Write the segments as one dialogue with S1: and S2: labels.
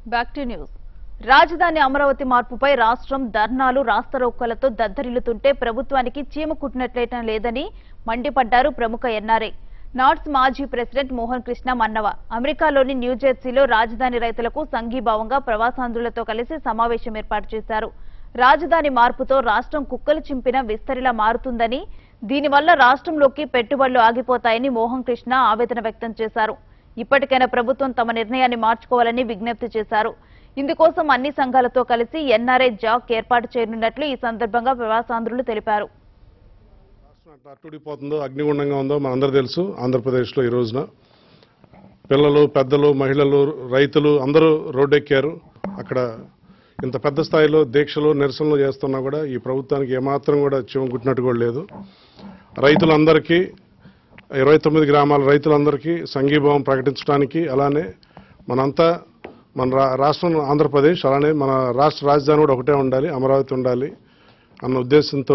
S1: back to news రాజధాని అమరావతి మార్పుపై రాష్ట్రం ధర్నాలు రాస్తారోకోలతో దద్దరిల్లుతుంటే ప్రభుత్వానికి చీమ కుట్టినట్లేయటం లేదని మండిపడ్డారు ప్రముఖ ఎన్ఆర్ఐ నాట్స్ మాజీ ప్రెసిడెంట్ మోహన్ కృష్ణ మన్నవ అమెరికాలోని న్యూజెర్సీలో రాజధాని రైతులకు సంఘీభావంగా ప్రవాసాంధ్రులతో కలిసి సమావేశం ఏర్పాటు చేశారు రాజధాని మార్పుతో రాష్ట్రం కుక్కలు చింపిన విస్తరిలా మారుతుందని దీనివల్ల రాష్ట్రంలోకి పెట్టుబడులు ఆగిపోతాయని మోహన్ కృష్ణ ఆవేదన వ్యక్తం చేశారు ఇప్పటికైనా ప్రభుత్వం తమ నిర్ణయాన్ని మార్చుకోవాలని విజ్ఞప్తి చేశారు ఇందుకోసం అన్ని సంఘాలతో కలిసి ఎన్ఆర్ఐ జాక్ ఏర్పాటు చేయనున్నట్లు ఈ సందర్భంగా ప్రవాసాంధ్రులు తెలిపారు
S2: రాష్ట్రం ఎట్లా అట్టుడిపోతుందో అగ్నిగుండంగా ఉందో మనందరూ తెలుసు ఆంధ్రప్రదేశ్లో ఈ రోజున పిల్లలు పెద్దలు మహిళలు రైతులు అందరూ రోడ్డెక్కారు అక్కడ ఇంత పెద్ద స్థాయిలో దీక్షలు నిరసనలు చేస్తున్నా కూడా ఈ ప్రభుత్వానికి ఏమాత్రం కూడా చెవం కుట్టినట్టు కూడా లేదు రైతులందరికీ ఇరవై తొమ్మిది గ్రామాల రైతులందరికీ సంఘీభావం ప్రకటించడానికి అలానే మనంతా మన రా- రాష్ట్రం ఆంధ్రప్రదేశ్ అలానే మన రాష్ట్ర రాజధాని కూడా ఒకటే ఉండాలి అమరావతి ఉండాలి అన్న ఉద్దేశంతో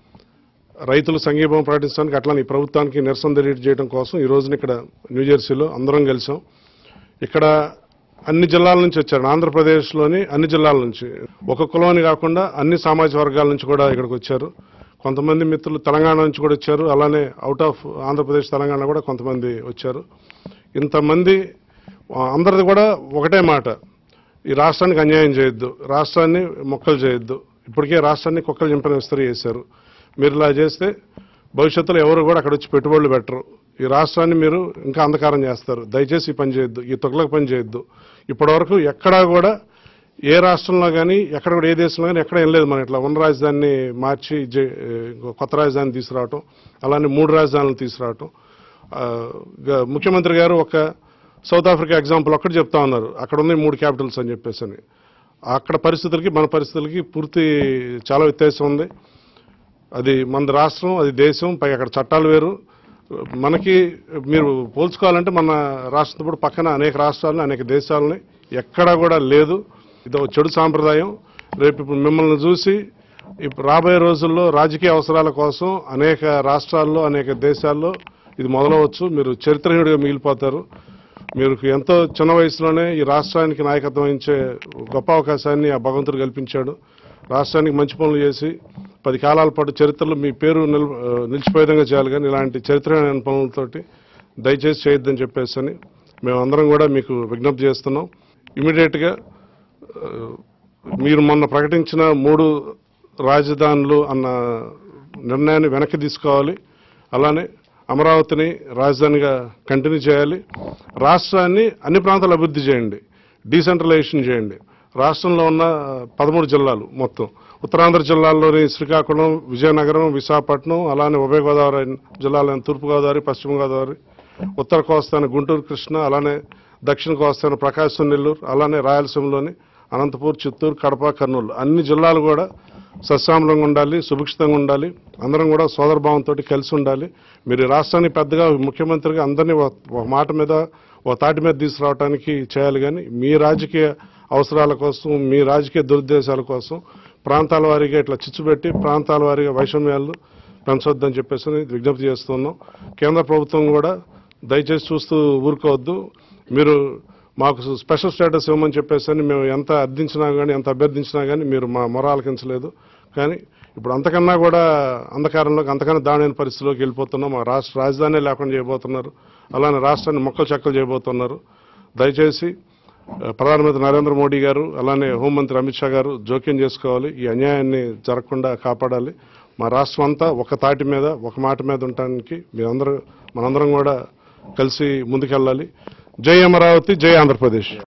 S2: రైతులు సంఘీభావం ప్రకటించడానికి అట్లానే ఈ ప్రభుత్వానికి నిరసన తెలియజేయడం కోసం ఈ రోజున ఇక్కడ న్యూజెర్సీలో అందరం కలిసాం ఇక్కడ అన్ని జిల్లాల నుంచి వచ్చారు ఆంధ్రప్రదేశ్లోని అన్ని జిల్లాల నుంచి ఒక కులాన్ని కాకుండా అన్ని సామాజిక వర్గాల నుంచి కూడా ఇక్కడికి వచ్చారు కొంతమంది మిత్రులు తెలంగాణ నుంచి కూడా వచ్చారు అలానే అవుట్ ఆఫ్ ఆంధ్రప్రదేశ్ తెలంగాణ కూడా కొంతమంది వచ్చారు ఇంతమంది ఆ, అందరిది కూడా ఒకటే మాట ఈ రాష్ట్రానికి అన్యాయం చేయొద్దు రాష్ట్రాన్ని మొక్కలు చేయొద్దు ఇప్పటికే రాష్ట్రాన్ని కుక్కలు చింపిన విస్తరి చేశారు మీరు ఇలా చేస్తే భవిష్యత్తులో ఎవరు కూడా అక్కడ వచ్చి పెట్టుబడులు పెట్టరు ఈ రాష్ట్రాన్ని మీరు ఇంకా అంధకారం చేస్తారు దయచేసి ఈ పని చేయొద్దు ఈ తొక్కలకు పని చేయొద్దు ఇప్పటివరకు ఎక్కడా కూడా ఏ రాష్ట్రంలో కానీ ఎక్కడ కూడా ఏ దేశంలో కానీ ఎక్కడ ఏం లేదు మనం ఇట్లా ఉన్న రాజధానిని మార్చి జే- ఇంకో కొత్త రాజధాని తీసుకురావటం అలానే మూడు రాజధానులు తీసుకురావటం ఆ, గ- ముఖ్యమంత్రి గారు ఒక సౌత్ ఆఫ్రికా ఎగ్జాంపుల్ ఒక్కటి చెప్తా ఉన్నారు అక్కడ ఉన్నాయి మూడు క్యాపిటల్స్ అని చెప్పేసి అని అక్కడ పరిస్థితులకి మన పరిస్థితులకి పూర్తి చాలా వ్యత్యాసం ఉంది అది మన రాష్ట్రం అది దేశం పై అక్కడ చట్టాలు వేరు మనకి మీరు పోల్చుకోవాలంటే మన రాష్ట్రంతో పాటు పక్కన అనేక రాష్ట్రాలని అనేక దేశాలని ఎక్కడా కూడా లేదు ఇది ఒక చెడు సాంప్రదాయం రేపు ఇప్పుడు మిమ్మల్ని చూసి ఇప్పుడు రాబోయే రోజుల్లో రాజకీయ అవసరాల కోసం అనేక రాష్ట్రాల్లో అనేక దేశాల్లో ఇది మొదలవచ్చు మీరు చరిత్రహీనుడిగా మిగిలిపోతారు మీరు ఎంతో చిన్న వయసులోనే ఈ రాష్ట్రానికి నాయకత్వం వహించే గొప్ప అవకాశాన్ని ఆ భగవంతుడు కల్పించాడు రాష్ట్రానికి మంచి పనులు చేసి పది కాలాల పాటు చరిత్రలో మీ పేరు నిల్ ఆ, నిలిచిపోయే విధంగా చేయాలి కానీ ఇలాంటి చరిత్రమైన పనులతోటి దయచేసి చేయొద్దని చెప్పేసి అని మేమందరం కూడా మీకు విజ్ఞప్తి చేస్తున్నాం ఇమీడియట్గా మీరు మొన్న ప్రకటించిన మూడు రాజధానులు అన్న నిర్ణయాన్ని వెనక్కి తీసుకోవాలి అలానే అమరావతిని రాజధానిగా కంటిన్యూ చేయాలి రాష్ట్రాన్ని అన్ని ప్రాంతాలు అభివృద్ధి చేయండి డీసెంట్రలైజేషన్ చేయండి రాష్ట్రంలో ఉన్న పదమూడు జిల్లాలు మొత్తం ఉత్తరాంధ్ర జిల్లాల్లోని శ్రీకాకుళం విజయనగరం విశాఖపట్నం అలానే ఉభయ గోదావరి జిల్లాలోని తూర్పుగోదావరి పశ్చిమ గోదావరి ఉత్తర కోస్తాన గుంటూరు కృష్ణ అలానే దక్షిణ కోస్తాన ప్రకాశం నెల్లూరు అలానే రాయలసీమలోని అనంతపూర్ చిత్తూరు కడప కర్నూలు అన్ని జిల్లాలు కూడా సస్యామలంగా ఉండాలి సుభిక్షితంగా ఉండాలి అందరం కూడా సోదరభావంతో కలిసి ఉండాలి మీరు ఈ రాష్ట్రాన్ని పెద్దగా ముఖ్యమంత్రిగా అందరినీ ఒక ఒక మాట మీద ఒక తాటి మీద తీసుకురావడానికి చేయాలి కానీ మీ రాజకీయ అవసరాల కోసం మీ రాజకీయ దురుద్దేశాల కోసం ప్రాంతాల వారీగా ఇట్లా చిచ్చుపెట్టి ప్రాంతాల వారీగా వైషమ్యాలు పెంచొద్దని చెప్పేసి విజ్ఞప్తి చేస్తున్నాం కేంద్ర ప్రభుత్వం కూడా దయచేసి చూస్తూ ఊరుకోవద్దు మీరు మాకు స్పెషల్ స్టేటస్ ఇవ్వమని చెప్పేసి అని మేము ఎంత అర్థించినా కానీ ఎంత అభ్యర్థించినా కానీ మీరు మా మొర ఆలకించలేదు కానీ ఇప్పుడు అంతకన్నా కూడా అంధకారంలోకి అంతకన్నా దాణైన పరిస్థితిలోకి వెళ్ళిపోతున్నాం మా రాష్ట్ర రాజధాని లేకుండా చేయబోతున్నారు అలానే రాష్ట్రాన్ని మొక్కలు చెక్కలు చేయబోతున్నారు దయచేసి ఆ, ప్రధానమంత్రి నరేంద్ర మోడీ గారు అలానే హోంమంత్రి అమిత్ షా గారు జోక్యం చేసుకోవాలి ఈ అన్యాయాన్ని జరగకుండా కాపాడాలి మా రాష్ట్రం అంతా ఒక తాటి మీద ఒక మాట మీద ఉండటానికి మీరందరూ మనందరం కూడా కలిసి ముందుకెళ్ళాలి జై అమరావతి జై ఆంధ్రప్రదేశ్